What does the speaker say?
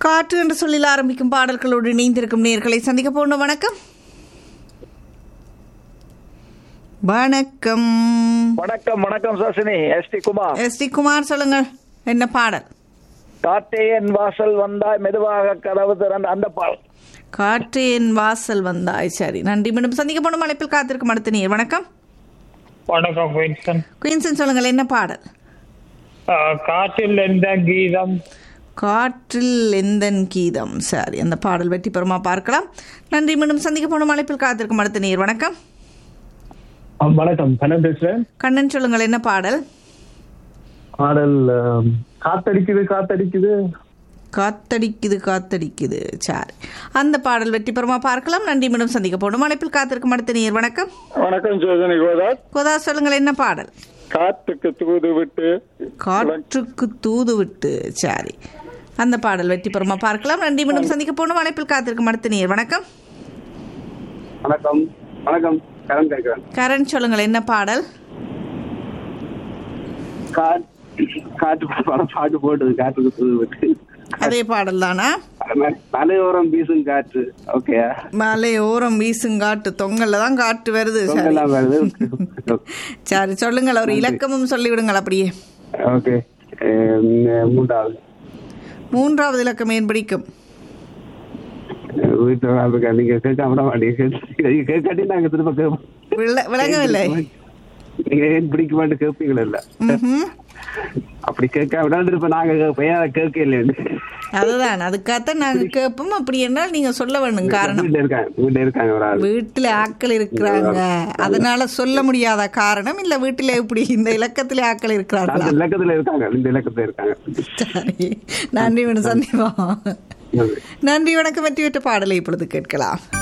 காற்று என்று சொல்லில் ஆரம்பிக்கும் பாடல்களோடு இணைந்திருக்கும் நேர்களை சந்திக்க போகணும் வணக்கம் வணக்கம் வணக்கம் வணக்கம் Sasini S D Kumar S D Kumar சொல்லுங்க என்ன பாடல் காட்டே என் வாசல் வந்தாய் மெதுவாக கதவு திறந்த அந்த பாடல் காற்று என் வாசல் வந்தாய் சரி நன்றி மீண்டும் சந்திக்க போகணும் அழைப்பில் காத்திருக்கும் அடுத்த நீர் வணக்கம் வணக்கம் வின்சன் குயின்சன் சொல்லுங்கள் என்ன பாடல் காற்றில் எந்த கீதம் காற்றில் எந்தன் கீதம் சரி அந்த பாடல் வெற்றி பெறுமா பார்க்கலாம் நன்றி மீண்டும் சந்திக்க போகணும் அழைப்பில் காத்திருக்கும் அடுத்த நீர் வணக்கம் வணக்கம் கண்ணன் பேசுறேன் கண்ணன் சொல்லுங்கள் என்ன பாடல் பாடல் ஆம், காத்தடிக்குது காத்தடிக்குது காத்தடிக்குது காத்தடிக்குது சரி அந்த பாடல் வெற்றி பெறுமா பார்க்கலாம் நன்றி மீண்டும் சந்திக்க போகணும் அழைப்பில் காத்திருக்கும் அடுத்த நீர் வணக்கம் வணக்கம் சோதனை கோதார் கோதா சொல்லுங்கள் என்ன பாடல் காத்துக்கு தூது விட்டு காற்றுக்கு தூது விட்டு சரி அந்த பாடல் வெற்றி பெறுமா பார்க்கலாம் நன்றி மீண்டும் சந்திக்க போகணும் அழைப்பில் காத்திருக்கும் அடுத்த நீர் வணக்கம் வணக்கம் வணக்கம் கரண் கேட்கிறேன் கரண் சொல்லுங்கள் என்ன பாடல் காட்டு படம் பாட்டு போட்டது காட்டுக்கு தூது விட்டு அதே பாடல் தானா மலையோரம் வீசும் காற்று ஓகே மலை ஓரம் வீசுங்காட்டு தொங்கல்ல தான் காட்டு வருது சரி எல்லாம் வருது சரி சொல்லுங்கள் ஒரு இலக்கமும் சொல்லிவிடுங்கள் அப்படியே ஓகே மூன்றாவது மூன்றாவது இலக்கம் ஏன் பிடிக்கும் வீட்டு வாழ்க்கை நீங்க கேட்க விட மாட்டீங்க நீங்க கேட்காட்டி நாங்க திரும்ப கேட்போம் விள- விளங்கவில்லை நீங்க ஏன் பிடிக்க மாட்டேன் கேட்பீங்களா இல்ல ம்ஹும். அப்படி கேட்க விடாண்டு இருப்ப நாங்க கேட்போம் ஏன் அதை கேட்க இல்லைன்னு அதுதான் அதுக்காகத்தான் நாங்க கேட்போம் அப்படி என்றால் நீங்க சொல்ல வேண்டும் காரணம் வீட்டுல இருக்காங்க வீட்டுல இருக்காங்க ஒரு ஆள் வீட்டுல ஆட்கள் இருக்கிறாங்க அதனால சொல்ல முடியாத காரணம் இல்ல வீட்டுல இப்படி இந்த இலக்கத்திலே ஆட்கள் இருக்கிறார்களா அந்த இலக்கத்துல இருக்காங்க இந்த இலக்கத்துல இருக்காங்க சரி நன்றி வணக்கம் சந்திப்போம் நன்றி. நன்றி வணக்கம் வெற்றி பெற்ற பாடலை இப்பொழுது கேட்கலாம்